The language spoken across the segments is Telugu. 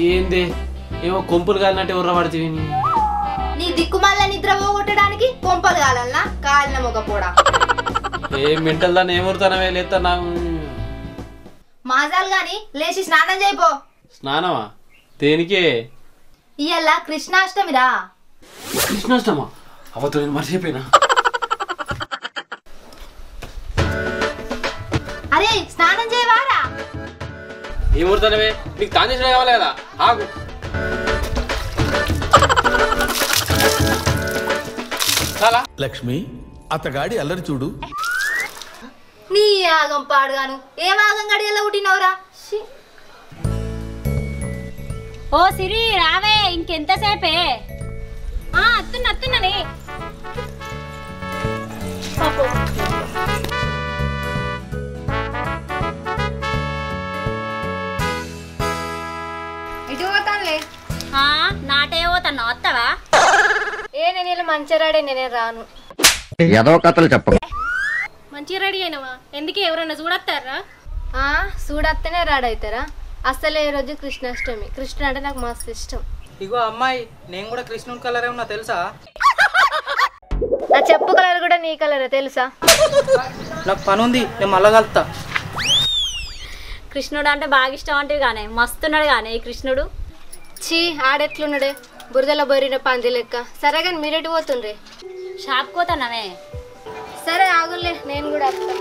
ఏంది ఏమో కొంపులు కాలినట్టు ఎవర్ర పడితే నీ దిక్కుమాల నిద్ర పోగొట్టడానికి కొంపలు కాలన్నా కాలిన మొగ కూడా ఏ మెంటల్ దాన్ని ఏమూరుతానవే లేతా నాకు మాజాలు గాని లేచి స్నానం చేయిపో స్నానమా దేనికే ఇయ్యల్ల కృష్ణాష్టమిరా కృష్ణాష్టమా అవతో నేను మర్చిపోయినా అరే స్నానం చేయవారా ఏమూరుతానవే నీకు తాను చేసిన కావాలి కదా ఆగు చాలా లక్ష్మి అతగాడి అల్లరి చూడు నీ ఆగం పాడుగాను ఏం ఆగం గడియల్లో పుట్టినవురా ఛీ. ఓ సిరి రావే ఇంకెంతసేపే ఆ అత్తున్న అత్తున్ననే ఇటు పోతానులే ఆ నాటే పోతాను వస్తావా ఏ నేను ఇలా మంచిరాడే నేనే రాను ఏదో కథలు చెప్పకు మంచిగా రెడీ అయినవా ఎందుకు ఎవరన్నా చూడొస్తారా ఆ చూడత్తనే రాడైతారా అసలే ఈ రోజు కృష్ణాష్టమి కృష్ణుడు అంటే నాకు మస్తు ఇష్టం ఇగో అమ్మాయి నేను కూడా కృష్ణుని కలర్ ఉన్నా తెలుసా నా చెప్పు కలర్ కూడా నీ కలరే తెలుసా నాకు పని ఉంది నేను మళ్ళా కలుతా కృష్ణుడు అంటే బాగా ఇష్టం అంటే కానీ మస్తున్నాడు కానీ ఈ కృష్ణుడు చీ ఆడెట్లున్నాడే బురదలో బోరిన పంది లెక్క సరే కానీ మీరెటు పోతుండ్రే షాప్ పోతానమే సరే ఆగులే నేను కూడా వస్తా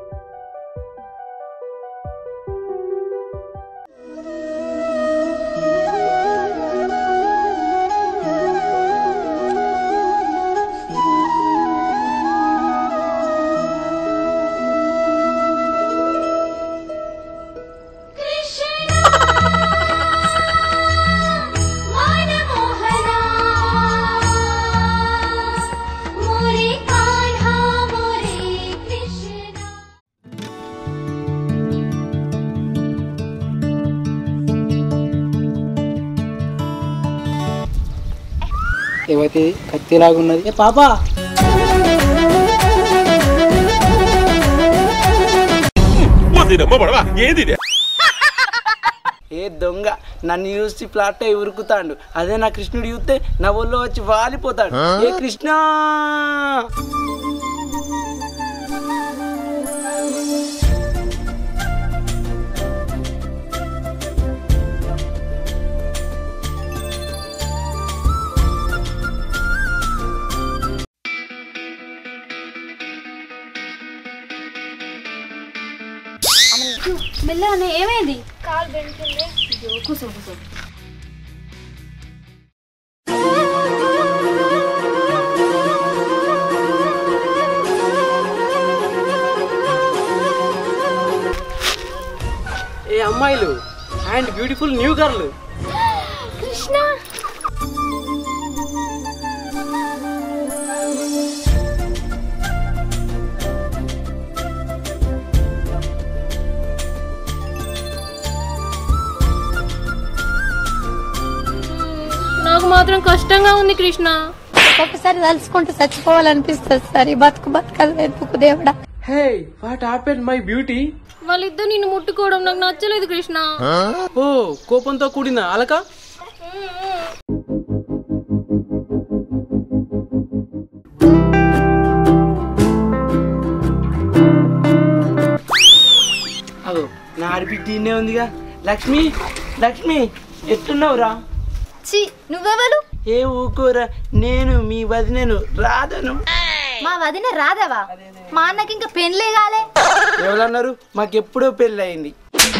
ఏవైతే కత్తిలాగున్నది ఏ పాపా ఏ దొంగ నన్ను చూసి ప్లాట్ అయి ఉరుకుతాడు అదే నా కృష్ణుడు చూస్తే నా ఒళ్ళో వచ్చి వాలిపోతాడు ఏ కృష్ణ మెల్లగానే ఏమైంది ఏ అమ్మాయిలు and beautiful new girl Krishna నాకు మాత్రం కష్టంగా ఉంది కృష్ణ ఒక్కొక్కసారి తలుచుకుంటూ చచ్చిపోవాలనిపిస్తుంది సార్ ఈ బతుకు బతకదు ఎందుకు దేవుడా hey what happen my beauty వాళ్ళిద్దరు నిన్ను ముట్టుకోవడం నాకు నచ్చలేదు కృష్ణ ఓ కోపంతో కూడిన అలక అగో నా ఆడబిడ్డ ఈయనే ఉందిగా లక్ష్మి లక్ష్మి ఎట్టున్నావురా చి నువ్వెవరు ఏ ఊకోరా నేను మీ వదినను రాదను మా వదిన రాదవా మా అన్నకి ఇంకా పెళ్ళే కాలే ఎవరన్నారు మాకెప్పుడో పెళ్ళి అయింది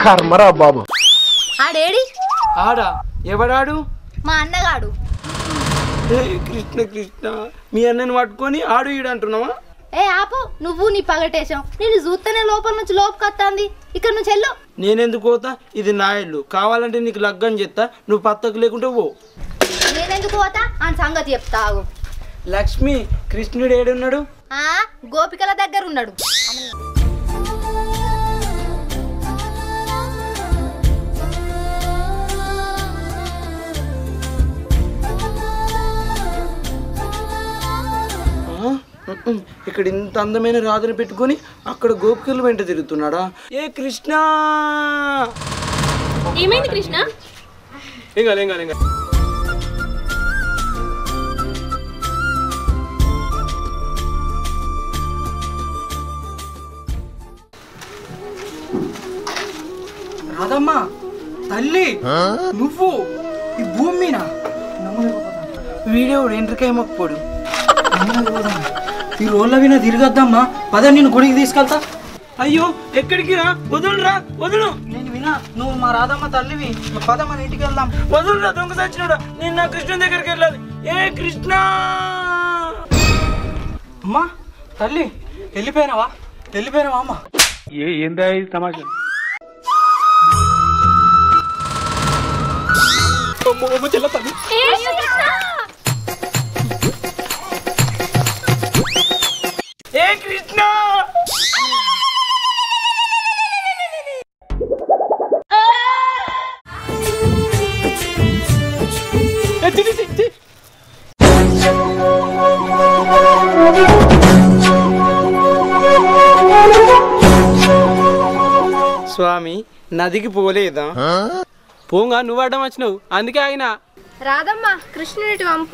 ఆడేడి ఆడా ఎవడాడు మా అన్నగాడు హే కృష్ణ కృష్ణ మీ అన్నని పట్టుకొని ఆడు ఈడు అంటున్నావా ఏ ఆపు నువ్వు నీ పగటేశాం నేను చూస్తేనే లోపల నుంచి లోపుకొత్తాంది ఇక్కడ నుంచి వెళ్ళు నేనెందుకు పోతా ఇది నా ఇల్లు కావాలంటే నీకు లగ్గం చెప్తా నువ్వు పత్తకు లేకుంటే పో నేనెందుకు పోతా అని సంగతి చెప్తావు లక్ష్మి కృష్ణుడు ఏడున్నాడు ఆ గోపికల దగ్గర ఉన్నాడు ఆ? ఉమ్మ్. ఇక్కడ ఇంత అందమైన రాధను పెట్టుకొని అక్కడ గోపికలు వెంట తిరుగుతున్నాడా ఏ కృష్ణ ఏమైంది కృష్ణ ఏం కాదు ఏం కాదు ఏం కాదు రాదమ్మా తల్లి నువ్వు ఈ భూమి మీద వీడియో ఎంట్రికాయ మొక్కపోడు ఈ రోడ్ల విన తిరగద్దమ్మా పద నేను గుడికి తీసుకెళ్తా అయ్యో ఎక్కడికి రా వదులురా వదులు నేను వినా నువ్వు మా రాధమ్మ తల్లివి పద మన ఇంటికి వెళ్దాం వదులురా దొంగ సచ్చినోడా నేను నా కృష్ణ దగ్గరికి వెళ్ళాలి ఏ కృష్ణ అమ్మా తల్లి వెళ్ళిపోయినావా వెళ్ళిపోయినావా అమ్మా ఏ ఏందా ఇది తమాషా ఏ కృష్ణ స్వామి నదికి పోలేదా పోంగా నువ్వు అడ్డం వచ్చినావు అందుకే ఆయన రాదమ్మ కృష్ణుడిటి వంపు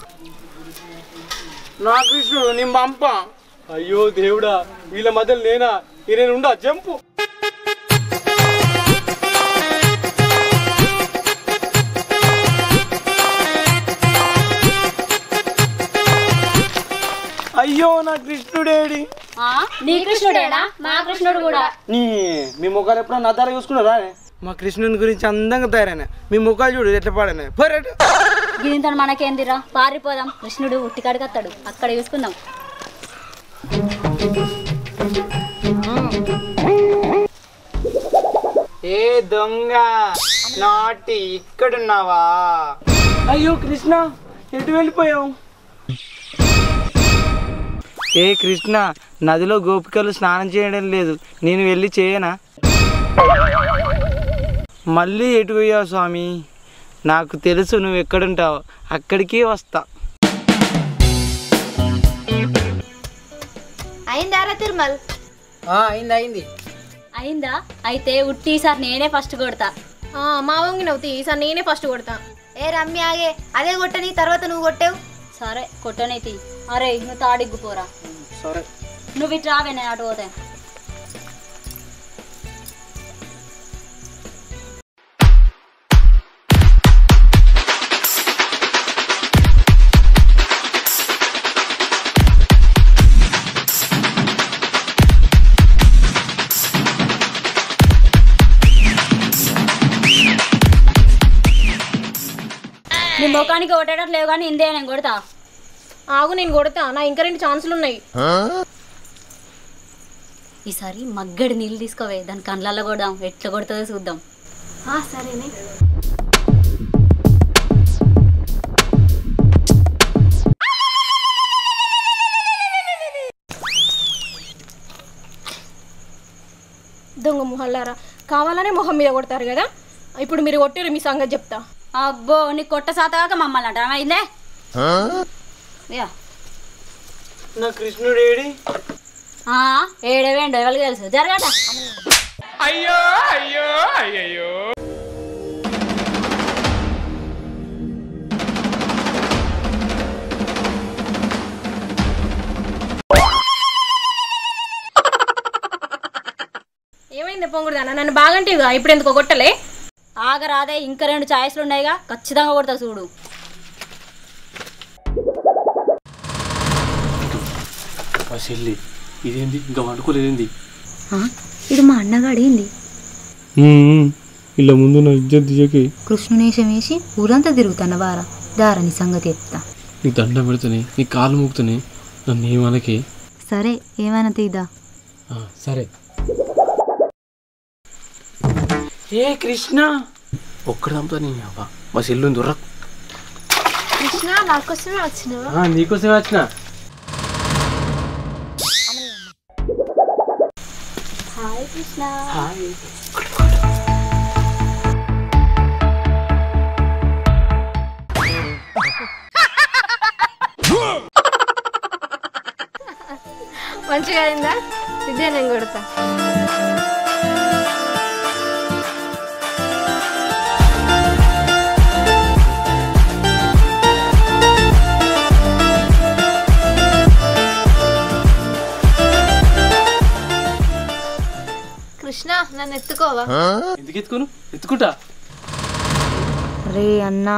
నా కృష్ణుడు నేను పంప అయ్యో దేవుడా వీళ్ళ మధ్యలో నేనా ఈ నేను ఉండా జంపు అయ్యో నా కృష్ణుడేడి నీ కృష్ణుడేనా మా కృష్ణుడు కూడా నీ మీ ముఖాలు ఎప్పుడో నా ధర చూసుకున్నారా మా కృష్ణుని గురించి అందంగా తయారైనా మీ ముఖాలు చూడు ఎట్లా పాడైనా పోరాడు దీంతో మనకేందిరా పారిపోదాం కృష్ణుడు ఉట్టికాడికి వస్తాడు అక్కడ చూసుకుందాం ఏ దొంగ నాటి ఇక్కడున్నావా అయ్యో కృష్ణ ఎటు వెళ్ళిపోయావు ఏ కృష్ణ నదిలో గోపికలు స్నానం చేయడం లేదు నేను వెళ్ళి చేయనా మళ్ళీ ఎటు పోయావు స్వామి నాకు తెలుసు నువ్వు ఎక్కడుంటావు అక్కడికి వస్తా అయిందారా తిరుమల్ అయింది అయింది అయిందా అయితే ఉట్టి ఈసారి నేనే ఫస్ట్ కొడతా ఆ, మా వంగి నవ్వుతాయి ఈసారి నేనే ఫస్ట్ కొడతా ఏ రమ్య ఆగే అదే కొట్టని తర్వాత నువ్వు కొట్టావు సరే కొట్టనైతి అరే నువ్వు తాడిగ్గుపోరా సరే నువ్వు ఇటు రావే నేను అటు పోతే నీ ముఖానికి కొట్టేటట్టు లేవు కానీ ఇందే నేను కొడతా ఆగు నేను కొడతా నా ఇంకా రెండు ఛాన్సులు ఉన్నాయి ఈసారి మగ్గడి నీళ్ళు తీసుకోవే దాని కండ్లల్లో కొడదాం ఎట్లా కొడుతుందో చూద్దాం ఆ, సరేనే దొంగ మొహల్లారా కావాలనే మొహం మీద కొడతారు కదా ఇప్పుడు మీరు కొట్టారు మీ సంగతి చెప్తా అబ్బో నీ కొట్ట సాతగాక మమ్మల్ని అంట అయిందే యా. నా కృష్ణుడు ఏడి ఆ, ఏడవేండు ఎవరికి తెలుసు జరగట ఏమైంది పొంగుడుదానా నన్ను బాగంటివిగా ఇప్పుడు ఎందుకో కొట్టలే ఆగరాదే ఇంకా రెండు ఛాయిస్లు ఉన్నాయిగా ఖచ్చితంగా కొడతా చూడు మా చెల్లి ఇదేంది ఇంకా వండుకోలేదేంది ఇది మా అన్నగాడేంది ఇలా ముందు నా ఇజ్జత్ దియ్యకి కృష్ణునేషం వేసి ఊరంతా తిరుగుతాను వారా దారని సంగతి చెప్తా నీకు దండం పెడుతుంది నీ కాలు మూకుతానే నన్ను ఏమనకి సరే ఏమైనా తీదా సరే ఏ కృష్ణ ఒక్కడ చంపుతా నీ అవ్వ మా చెల్లు దుర్ర కృష్ణ నా కోసమే వచ్చినావా నీకోసమే వచ్చిన హాయ్ కృష్ణ మంచిగా అయిందా ఇదే నేను కొడతా నన్ను ఎత్తుకోవా ఎందుకు ఎత్తుకోను ఎత్తుకుంటా రే అన్నా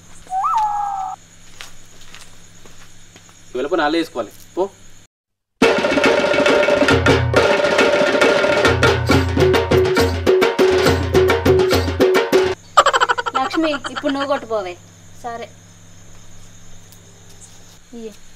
వెళ్ళపో నాలే వేసుకోవాలి పో లక్ష్మి ఇప్పుడు నువ్వు కొట్టుపోవే సరే ఇయ్యి.